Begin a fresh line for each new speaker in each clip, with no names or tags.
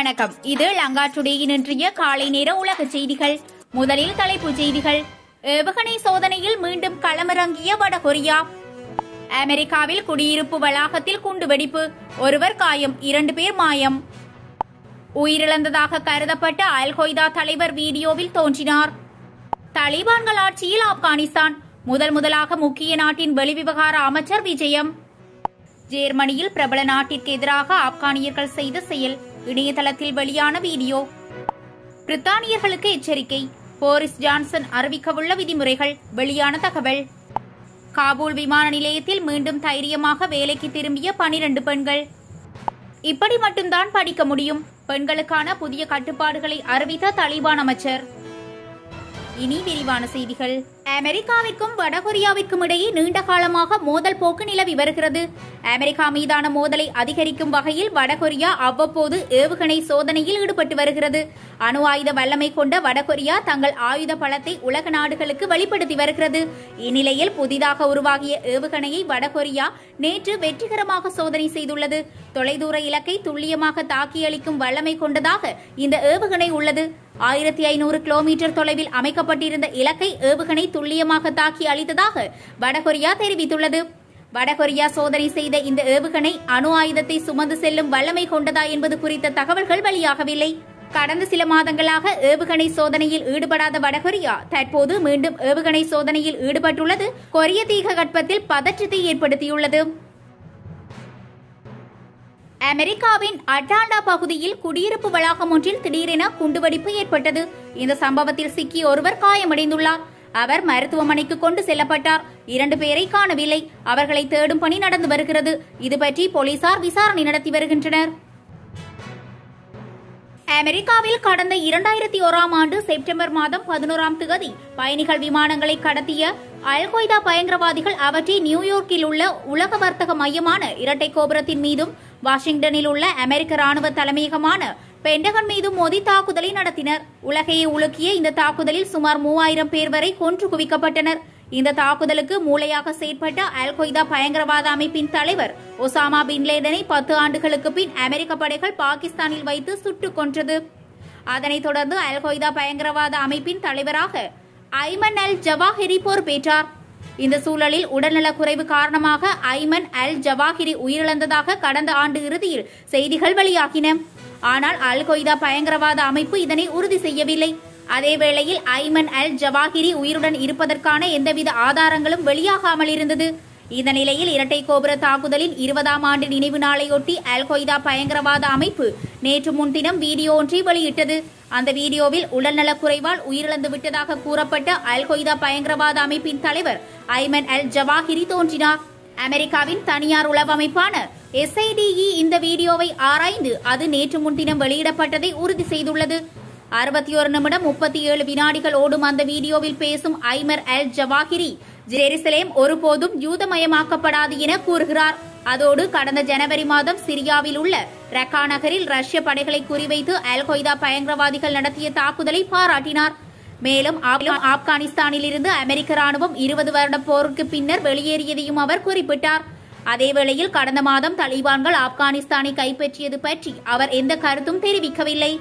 வணக்கம் இது லங்காற்றுடையின் இன்றைய காலை நேர உலக செய்திகள் முதலில் தலைப்புச் செய்திகள் ஏவுகணை சோதனையில் மீண்டும் களமிறங்கிய வடகொரியா அமெரிக்காவில் குடியிருப்பு வளாகத்தில் குண்டுவெடிப்பு ஒருவர் காயம் இரண்டு பேர் மாயம் உயிரிழந்ததாக கருதப்பட்ட அல் கொய்தா தலைவர் வீடியோவில் தோன்றினார் தலிபான்கள் ஆட்சியில் ஆப்கானிஸ்தான் முதல் முதலாக முக்கிய நாட்டின் வெளிவிவகார அமைச்சர் விஜயம் ஜெர்மனியில் பிரபல நாட்டிற்கு எதிராக ஆப்கானியர்கள் செய்த செயல் இணையதளத்தில் வெளியான வீடியோ பிரித்தானியர்களுக்கு எச்சரிக்கை போரிஸ் ஜான்சன் அறிவிக்கவுள்ள விதிமுறைகள் வெளியான தகவல் காபூல் விமான நிலையத்தில் மீண்டும் தைரியமாக வேலைக்கு திரும்பிய பனிரண்டு பெண்கள் இப்படி மட்டும்தான் படிக்க முடியும் பெண்களுக்கான புதிய கட்டுப்பாடுகளை அறிவித்த தலிபான் அமைச்சர் இனி விரிவான செய்திகள் அமெரிக்காவிற்கும் வடகொரியாவிற்கும் இடையே நீண்ட காலமாக மோதல் போக்கு நிலவி வருகிறது அமெரிக்கா மீதான மோதலை அதிகரிக்கும் வகையில் வடகொரியா அவ்வப்போது ஏவுகணை சோதனையில் ஈடுபட்டு வருகிறது அணு ஆயுத வல்லமை கொண்ட வடகொரியா தங்கள் ஆயுத பலத்தை உலக நாடுகளுக்கு வெளிப்படுத்தி வருகிறது இந்நிலையில் புதிதாக உருவாகிய ஏவுகணையை வடகொரியா நேற்று வெற்றிகரமாக சோதனை செய்துள்ளது தொலைதூர இலக்கை துல்லியமாக தாக்கியளிக்கும் வல்லமை கொண்டதாக இந்த ஏவுகணை உள்ளது ஆயிரத்தி ஐநூறு கிலோமீட்டர் தொலைவில் அமைக்கப்பட்டிருந்த இலக்கை ஏவுகணை துல்லியமாக தாக்கி அளித்ததாக வடகொரியா தெரிவித்துள்ளது வடகொரியா சோதனை செய்த இந்த ஏவுகணை அணு ஆயுதத்தை சுமந்து செல்லும் வல்லமை கொண்டதா என்பது குறித்த தகவல்கள் வெளியாகவில்லை கடந்த சில மாதங்களாக ஏவுகணை சோதனையில் ஈடுபடாத வடகொரியா தற்போது மீண்டும் ஏவுகணை சோதனையில் ஈடுபட்டுள்ளது கொரிய தீக கட்பத்தில் பதற்றத்தை ஏற்படுத்தியுள்ளது அமெரிக்காவின் அட்டாண்டா பகுதியில் குடியிருப்பு வளாகம் ஒன்றில் திடீரென குண்டுவெடிப்பு ஏற்பட்டது இந்த சம்பவத்தில் சிக்கி ஒருவர் காயமடைந்துள்ளார் அவர் மருத்துவமனைக்கு கொண்டு செல்லப்பட்டார் இரண்டு பேரை காணவில்லை அவர்களை தேடும் பணி நடந்து வருகிறது இது பற்றி போலீசார் விசாரணை நடத்தி வருகின்றனர் அமெரிக்காவில் கடந்த இரண்டாயிரத்தி ஓராம் ஆண்டு செப்டம்பர் மாதம் பதினோராம் தேதி பயணிகள் விமானங்களை கடத்திய அல் கொய்தா பயங்கரவாதிகள் அவற்றை நியூயார்க்கில் உள்ள உலக வர்த்தக மையமான இரட்டை கோபுரத்தின் மீதும் வாஷிங்டனில் உள்ள அமெரிக்க ராணுவ தலைமையகமான பெண்டகன் மீதும் மோதி தாக்குதலை நடத்தினர் உலகையை உலுக்கிய இந்த தாக்குதலில் சுமார் மூவாயிரம் பேர் வரை கொன்று குவிக்கப்பட்டனர் இந்த தாக்குதலுக்கு மூளையாக செயற்பட்ட அல் கொய்தா பயங்கரவாத அமைப்பின் தலைவர் ஒசாமா பின் லேடனை பத்து ஆண்டுகளுக்கு பின் அமெரிக்க படைகள் பாகிஸ்தானில் வைத்து சுட்டுக் கொன்றது அதனைத் தொடர்ந்து அல் கொய்தா பயங்கரவாத அமைப்பின் தலைவராக ஐமன் அல் ஜவாஹிரி பொறுப்பேற்றார் இந்த சூழலில் உடல்நலக் குறைவு காரணமாக ஐமன் அல் ஜவாஹிரி உயிரிழந்ததாக கடந்த ஆண்டு இறுதியில் செய்திகள் வெளியாகின ஆனால் அல் கொய்தா பயங்கரவாத அமைப்பு இதனை உறுதி செய்யவில்லை அதேவேளையில் ஐமன் அல் ஜவாஹிரி உயிருடன் இருப்பதற்கான எந்தவித ஆதாரங்களும் வெளியாகாமல் இருந்தது இந்த நிலையில் இரட்டை கோபுர தாக்குதலின் இருபதாம் ஆண்டு நினைவு நாளையொட்டி அல் கொய்தா பயங்கரவாத அமைப்பு நேற்று முன்தினம் வீடியோ ஒன்றை வெளியிட்டது அந்த வீடியோவில் உடல்நலக் குறைவால் உயிரிழந்து விட்டதாக கூறப்பட்ட அல் கொய்தா பயங்கரவாத அமைப்பின் தலைவர் ஐமன் அல் ஜவாஹிரி தோன்றினார் அமெரிக்காவின் தனியார் உளவு அமைப்பான எஸ்ஐடிஇ இந்த வீடியோவை ஆராய்ந்து அது நேற்று முன்தினம் வெளியிடப்பட்டதை உறுதி செய்துள்ளது அறுபத்தி ஒரு நிமிடம் முப்பத்தி ஏழு வினாடிகள் ஓடும் அந்த வீடியோவில் பேசும் ஐமர் அல் ஜவாஹிரி ஜெருசலேம் ஒருபோதும் யூதமயமாக்கப்படாது என கூறுகிறார் அதோடு கடந்த ஜனவரி மாதம் சிரியாவில் உள்ள ரக்கா நகரில் ரஷ்ய படைகளை குறிவைத்து அல் கொய்தா பயங்கரவாதிகள் நடத்திய தாக்குதலை பாராட்டினார் மேலும் ஆப்கானிஸ்தானில் இருந்து அமெரிக்க ராணுவம் இருபது வருட போருக்கு பின்னர் வெளியேறியதையும் அவர் குறிப்பிட்டார் அதேவேளையில் கடந்த மாதம் தலிபான்கள் ஆப்கானிஸ்தானை கைப்பற்றியது பற்றி அவர் எந்த கருத்தும் தெரிவிக்கவில்லை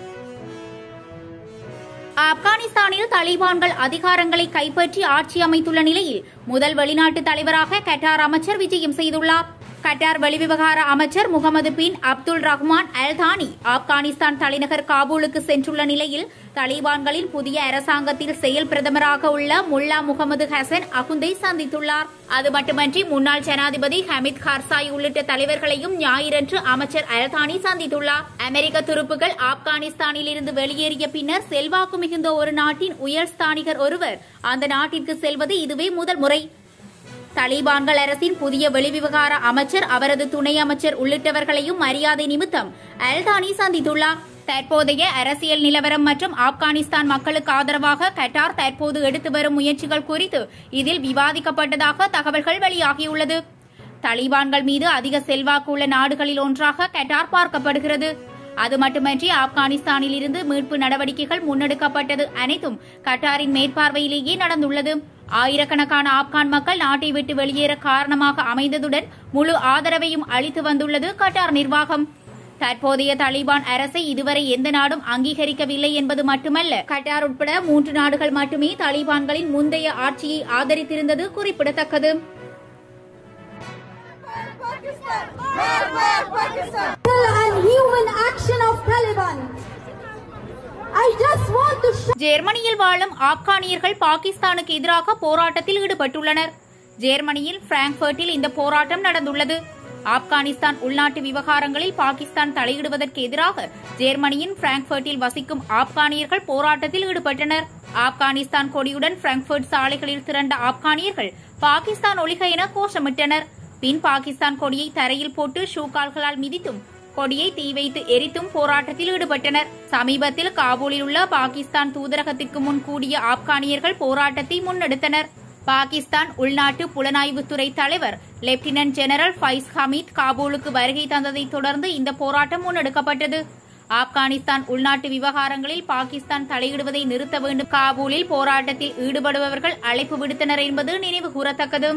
ஆப்கானிஸ்தானில் தலிபான்கள் அதிகாரங்களை கைப்பற்றி ஆட்சி அமைத்துள்ள நிலையில் முதல் வெளிநாட்டு தலைவராக கட்டார் அமைச்சர் விஜயம் செய்துள்ளார் கட்டார் வெளிவிவகார அமைச்சர் முகமது பின் அப்துல் ரஹ்மான் அல் தானி ஆப்கானிஸ்தான் தலைநகர் காபூலுக்கு சென்றுள்ள நிலையில் தலிபான்களின் புதிய அரசாங்கத்தில் செயல் பிரதமராக உள்ள முல்லா முகமது ஹசன் அகுந்தை சந்தித்துள்ளார் அது மட்டுமன்றி முன்னாள் ஜனாதிபதி ஹமீத் கார்சாய் உள்ளிட்ட தலைவர்களையும் ஞாயிறன்று அமைச்சர் அல்தானி சந்தித்துள்ளார் அமெரிக்க துருப்புகள் ஆப்கானிஸ்தானில் இருந்து வெளியேறிய பின்னர் செல்வாக்கு மிகுந்த ஒரு நாட்டின் உயர் ஸ்தானிகர் ஒருவர் அந்த நாட்டிற்கு செல்வது இதுவே முதல் முறை தலிபான்கள் அரசின் புதிய வெளிவிவகார அமைச்சர் அவரது துணை அமைச்சர் உள்ளிட்டவர்களையும் மரியாதை நிமித்தம் அல்தானி சந்தித்துள்ளார் தற்போதைய அரசியல் நிலவரம் மற்றும் ஆப்கானிஸ்தான் மக்களுக்கு ஆதரவாக கட்டார் தற்போது எடுத்து வரும் முயற்சிகள் குறித்து இதில் விவாதிக்கப்பட்டதாக தகவல்கள் வெளியாகியுள்ளது தலிபான்கள் மீது அதிக செல்வாக்கு உள்ள நாடுகளில் ஒன்றாக கட்டார் பார்க்கப்படுகிறது அது மட்டுமன்றி ஆப்கானிஸ்தானில் இருந்து மீட்பு நடவடிக்கைகள் முன்னெடுக்கப்பட்டது அனைத்தும் கட்டாரின் மேற்பார்வையிலேயே நடந்துள்ளது ஆயிரக்கணக்கான ஆப்கான் மக்கள் நாட்டை விட்டு வெளியேற காரணமாக அமைந்ததுடன் முழு ஆதரவையும் அளித்து வந்துள்ளது கட்டார் நிர்வாகம் தற்போதைய தாலிபான் அரசை இதுவரை எந்த நாடும் அங்கீகரிக்கவில்லை என்பது மட்டுமல்ல கட்டார் உட்பட மூன்று நாடுகள் மட்டுமே தாலிபான்களின் முந்தைய ஆட்சியை ஆதரித்திருந்தது குறிப்பிடத்தக்கது
Pakistan! Where, where Pakistan? And human action of Taliban. I just want to show
ஜெர்மனியில் வாழும் ஆப்கானியர்கள் பாகிஸ்தானுக்கு எதிராக போராட்டத்தில் ஈடுபட்டுள்ளனர் ஜெர்மனியில் பிராங்க்பர்ட்டில் இந்த போராட்டம் நடந்துள்ளது ஆப்கானிஸ்தான் உள்நாட்டு விவகாரங்களில் பாகிஸ்தான் தலையிடுவதற்கு எதிராக ஜெர்மனியின் பிராங்க்பர்ட்டில் வசிக்கும் ஆப்கானியர்கள் போராட்டத்தில் ஈடுபட்டனர் ஆப்கானிஸ்தான் கொடியுடன் பிராங்க்பர்ட் சாலைகளில் திரண்ட ஆப்கானியர்கள் பாகிஸ்தான் ஒழிக என கோஷமிட்டனர் பின் பாகிஸ்தான் கொடியை தரையில் போட்டு ஷூகால்களால் மிதித்தும் கொடியை தீ வைத்து எரித்தும் போராட்டத்தில் ஈடுபட்டனர் சமீபத்தில் காபூலில் உள்ள பாகிஸ்தான் தூதரகத்திற்கு முன் கூடிய ஆப்கானியர்கள் போராட்டத்தை முன்னெடுத்தனர் பாகிஸ்தான் உள்நாட்டு புலனாய்வுத்துறை தலைவர் லெப்டினன்ட் ஜெனரல் ஃபைஸ் ஹமீத் காபூலுக்கு வருகை தந்ததைத் தொடர்ந்து இந்த போராட்டம் முன்னெடுக்கப்பட்டது ஆப்கானிஸ்தான் உள்நாட்டு விவகாரங்களில் பாகிஸ்தான் தலையிடுவதை நிறுத்த வேண்டும் காபூலில் போராட்டத்தில் ஈடுபடுபவர்கள் அழைப்பு விடுத்தனர் என்பது நினைவு கூறத்தக்கது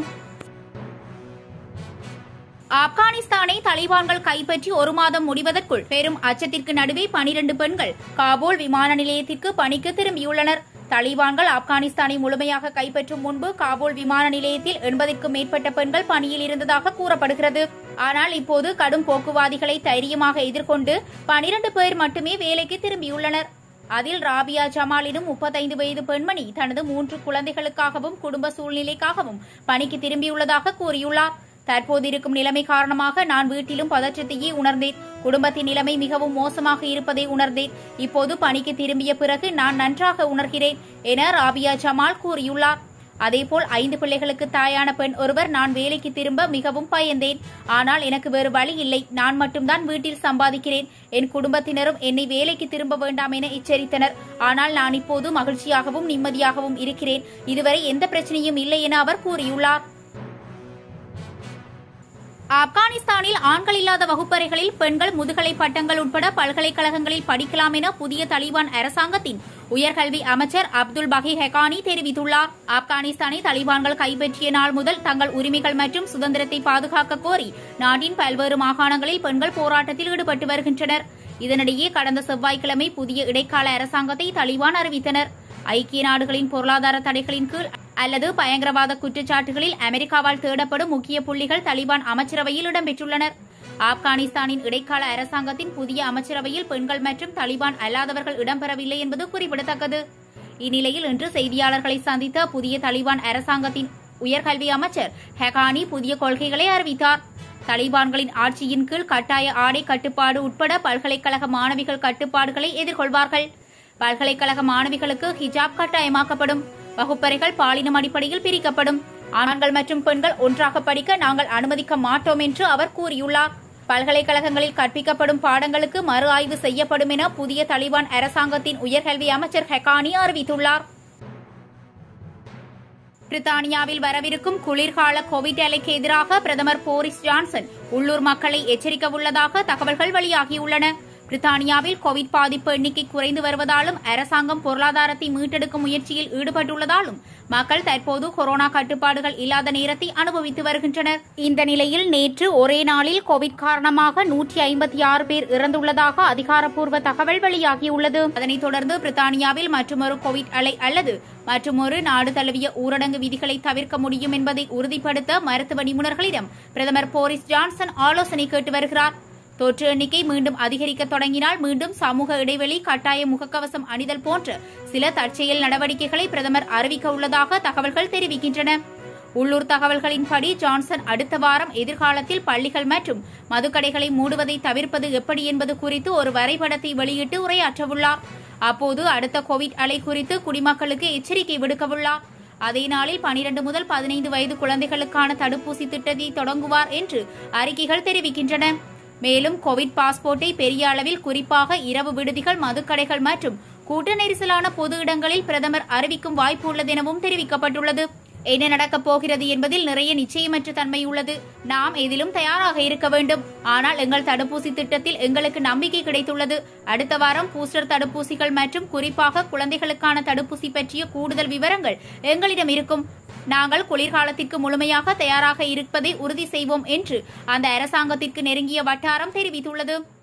ஆப்கானிஸ்தானை தலிபான்கள் கைப்பற்றி ஒரு மாதம் முடிவதற்குள் பெரும் அச்சத்திற்கு நடுவே பனிரண்டு பெண்கள் காபூல் விமான நிலையத்திற்கு பணிக்கு திரும்பியுள்ளனர் தலிபான்கள் ஆப்கானிஸ்தானை முழுமையாக கைப்பற்றும் முன்பு காபூல் விமான நிலையத்தில் எண்பதுக்கும் மேற்பட்ட பெண்கள் பணியில் இருந்ததாக கூறப்படுகிறது ஆனால் இப்போது கடும் போக்குவாதிகளை தைரியமாக எதிர்கொண்டு பனிரண்டு பேர் மட்டுமே வேலைக்கு திரும்பியுள்ளனர் அதில் ராபியா ஜமால் எனும் முப்பத்தைந்து வயது பெண்மணி தனது மூன்று குழந்தைகளுக்காகவும் குடும்ப சூழ்நிலைக்காகவும் பணிக்கு திரும்பியுள்ளதாக கூறியுள்ளார் தற்போது இருக்கும் நிலைமை காரணமாக நான் வீட்டிலும் பதற்றத்தையே உணர்ந்தேன் குடும்பத்தின் நிலைமை மிகவும் மோசமாக இருப்பதை உணர்ந்தேன் இப்போது பணிக்கு திரும்பிய பிறகு நான் நன்றாக உணர்கிறேன் என ராபியா ஜமால் கூறியுள்ளார் அதேபோல் ஐந்து பிள்ளைகளுக்கு தாயான பெண் ஒருவர் நான் வேலைக்கு திரும்ப மிகவும் பயந்தேன் ஆனால் எனக்கு வேறு வழி இல்லை நான் மட்டும்தான் வீட்டில் சம்பாதிக்கிறேன் என் குடும்பத்தினரும் என்னை வேலைக்கு திரும்ப வேண்டாம் என எச்சரித்தனர் ஆனால் நான் இப்போது மகிழ்ச்சியாகவும் நிம்மதியாகவும் இருக்கிறேன் இதுவரை எந்த பிரச்சனையும் இல்லை என அவர் கூறியுள்ளார் ஆப்கானிஸ்தானில் ஆண்கள் இல்லாத வகுப்பறைகளில் பெண்கள் முதுகலை பட்டங்கள் உட்பட பல்கலைக்கழகங்களில் படிக்கலாம் என புதிய தலிபான் அரசாங்கத்தின் உயர்கல்வி அமைச்சர் அப்துல் பகி ஹெகானி தெரிவித்துள்ளார் ஆப்கானிஸ்தானை தலிபான்கள் கைப்பற்றிய நாள் முதல் தங்கள் உரிமைகள் மற்றும் சுதந்திரத்தை பாதுகாக்க கோரி நாட்டின் பல்வேறு மாகாணங்களில் பெண்கள் போராட்டத்தில் ஈடுபட்டு வருகின்றனர் இதனிடையே கடந்த செவ்வாய்க்கிழமை புதிய இடைக்கால அரசாங்கத்தை தலிபான் அறிவித்தனர் ஐக்கிய நாடுகளின் பொருளாதார தடைகளின் கீழ் அல்லது பயங்கரவாத குற்றச்சாட்டுகளில் அமெரிக்காவால் தேடப்படும் முக்கிய புள்ளிகள் தலிபான் அமைச்சரவையில் இடம்பெற்றுள்ளனர் ஆப்கானிஸ்தானின் இடைக்கால அரசாங்கத்தின் புதிய அமைச்சரவையில் பெண்கள் மற்றும் தலிபான் அல்லாதவர்கள் இடம்பெறவில்லை என்பது குறிப்பிடத்தக்கது இந்நிலையில் இன்று செய்தியாளர்களை சந்தித்த புதிய தலிபான் அரசாங்கத்தின் உயர்கல்வி அமைச்சர் ஹெகானி புதிய கொள்கைகளை அறிவித்தார் தலிபான்களின் ஆட்சியின் கீழ் கட்டாய ஆடை கட்டுப்பாடு உட்பட பல்கலைக்கழக மாணவிகள் கட்டுப்பாடுகளை எதிர்கொள்வார்கள் பல்கலைக்கழக மாணவிகளுக்கு ஹிஜாப் கட்டாயமாக்கப்படும் வகுப்பறைகள் பாலினம் அடிப்படையில் பிரிக்கப்படும் ஆண்கள் மற்றும் பெண்கள் ஒன்றாக படிக்க நாங்கள் அனுமதிக்க மாட்டோம் என்று அவர் கூறியுள்ளார் பல்கலைக்கழகங்களில் கற்பிக்கப்படும் பாடங்களுக்கு மறு ஆய்வு செய்யப்படும் என புதிய தலிபான் அரசாங்கத்தின் உயர்கல்வி அமைச்சர் ஹெகானி அறிவித்துள்ளார் பிரித்தானியாவில் வரவிருக்கும் குளிர்கால கோவிட் அலைக்கு எதிராக பிரதமர் போரிஸ் ஜான்சன் உள்ளூர் மக்களை எச்சரிக்க உள்ளதாக தகவல்கள் வெளியாகியுள்ளன பிரித்தானியாவில் கோவிட் பாதிப்பு எண்ணிக்கை குறைந்து வருவதாலும் அரசாங்கம் பொருளாதாரத்தை மீட்டெடுக்கும் முயற்சியில் ஈடுபட்டுள்ளதாலும் மக்கள் தற்போது கொரோனா கட்டுப்பாடுகள் இல்லாத நேரத்தை அனுபவித்து வருகின்றனர் இந்த நிலையில் நேற்று ஒரே நாளில் கோவிட் காரணமாக நூற்றி ஐம்பத்தி ஆறு பேர் இறந்துள்ளதாக அதிகாரப்பூர்வ தகவல் வெளியாகியுள்ளது அதனைத் தொடர்ந்து பிரித்தானியாவில் மற்றொரு கோவிட் அலை அல்லது மற்றொரு நாடு தழுவிய ஊரடங்கு விதிகளை தவிர்க்க முடியும் என்பதை உறுதிப்படுத்த மருத்துவ நிபுணர்களிடம் பிரதமர் போரிஸ் ஜான்சன் ஆலோசனை கேட்டு வருகிறார் தொற்று எண்ணிக்கை மீண்டும் அதிகரிக்க தொடங்கினால் மீண்டும் சமூக இடைவெளி கட்டாய முகக்கவசம் அணிதல் போன்ற சில தற்செயல் நடவடிக்கைகளை பிரதமர் அறிவிக்க உள்ளதாக தகவல்கள் தெரிவிக்கின்றன உள்ளூர் தகவல்களின்படி ஜான்சன் அடுத்த வாரம் எதிர்காலத்தில் பள்ளிகள் மற்றும் மதுக்கடைகளை மூடுவதை தவிர்ப்பது எப்படி என்பது குறித்து ஒரு வரைபடத்தை வெளியிட்டு உரையாற்றவுள்ளார் அப்போது அடுத்த கோவிட் அலை குறித்து குடிமக்களுக்கு எச்சரிக்கை விடுக்கவுள்ளார் அதே நாளில் பனிரண்டு முதல் பதினைந்து வயது குழந்தைகளுக்கான தடுப்பூசி திட்டத்தை தொடங்குவார் என்று அறிக்கைகள் தெரிவிக்கின்றன மேலும் கோவிட் பாஸ்போர்ட்டை பெரிய அளவில் குறிப்பாக இரவு விடுதிகள் மதுக்கடைகள் மற்றும் கூட்ட நெரிசலான பொது இடங்களில் பிரதமர் அறிவிக்கும் வாய்ப்பு உள்ளது எனவும் தெரிவிக்கப்பட்டுள்ளது என்ன நடக்கப் போகிறது என்பதில் நிறைய நிச்சயமற்ற தன்மை உள்ளது நாம் எதிலும் தயாராக இருக்க வேண்டும் ஆனால் எங்கள் தடுப்பூசி திட்டத்தில் எங்களுக்கு நம்பிக்கை கிடைத்துள்ளது அடுத்த வாரம் பூஸ்டர் தடுப்பூசிகள் மற்றும் குறிப்பாக குழந்தைகளுக்கான தடுப்பூசி பற்றிய கூடுதல் விவரங்கள் எங்களிடம் இருக்கும் நாங்கள் குளிர்காலத்திற்கு முழுமையாக தயாராக இருப்பதை உறுதி செய்வோம் என்று அந்த அரசாங்கத்திற்கு நெருங்கிய வட்டாரம் தெரிவித்துள்ளது